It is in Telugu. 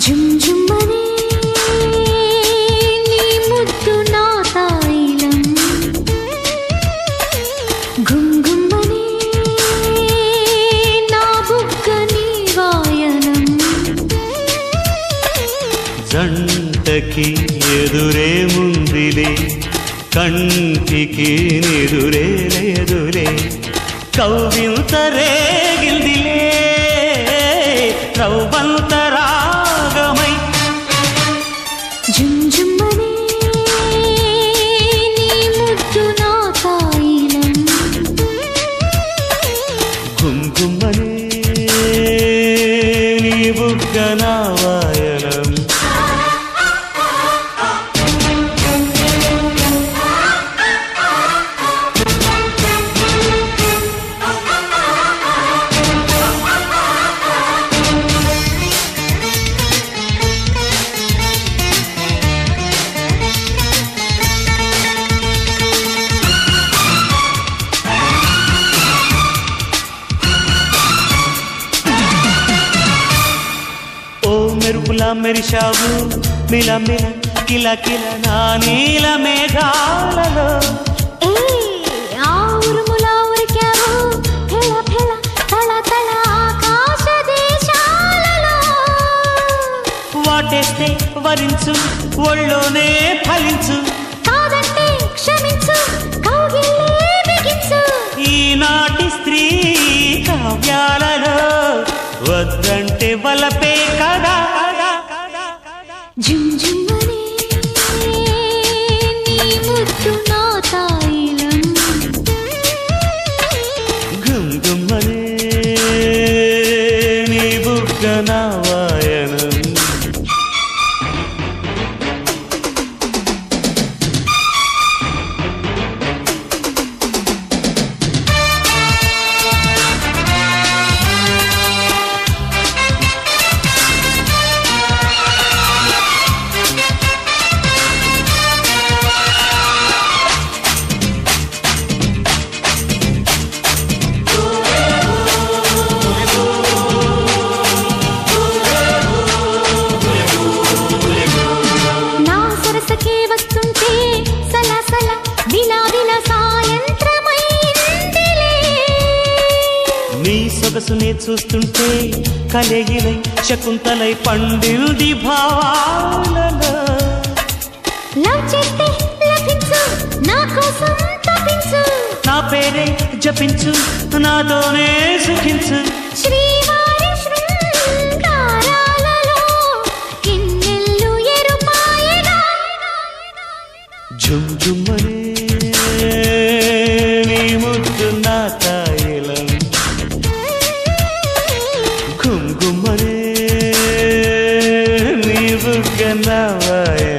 జుమ్ జుమ్మనే నీ ముద్దు నా తాయిలం గుమ్ గుమ్మనే నా బుగ్గ నీ వాయనం జంటకి ఎదురే ముందిలే కంటికి నిదురే లేదులే కవ్వింత రేగిల్దిలే రవ్వంత రాగమై జుమ్ జుమ్మనే నీ ముద్దు నా తాయిలం కుంకుమనే నీ బుగ్గ నా వాయనం ఓ మెరుపులా మెరిశావు మిల మిల కిల కిల నా నీల మేఘాలలో ఏ ఆ ఉరుములా ఉరికావు ఫెళ ఫెళ తళ తళ ఆకాశ దేశాలలో వాటేస్తే వరించు ఒళ్ళోనే ఫలించు కాదంటే క్షమించు కౌగిల్లే బిగించు ఈనాటి స్త్రీ కావ్యాలలో వద్దంటే వలపే కదా జుమ్ జుమ్మనే నీ ముద్దు నా తాయిలం గుంగుమ్మనే నీ బుగ్గ నా వాయనం నా సరసకే వస్తుంటే సలసల విలా విలా సాయంత్రమైందిలే నీ సొగసునే చూస్తుంటే కలగిలై శకుంతలై పండింది భావాలలో లవ్ చేస్తే లభించు నా కోసం తప్పించు నా పేరే జపించు నాతోనే సుఖించు శ్రీవారి శృంగారాలలో కిన్నెల్లు ఎరుపాయగా జుమ్ జుమ్మనే నీ ముద్దు నా తాయిలం ఘుమ్ ఘుమ్మనే నీ బుగ్గ నా వాయనం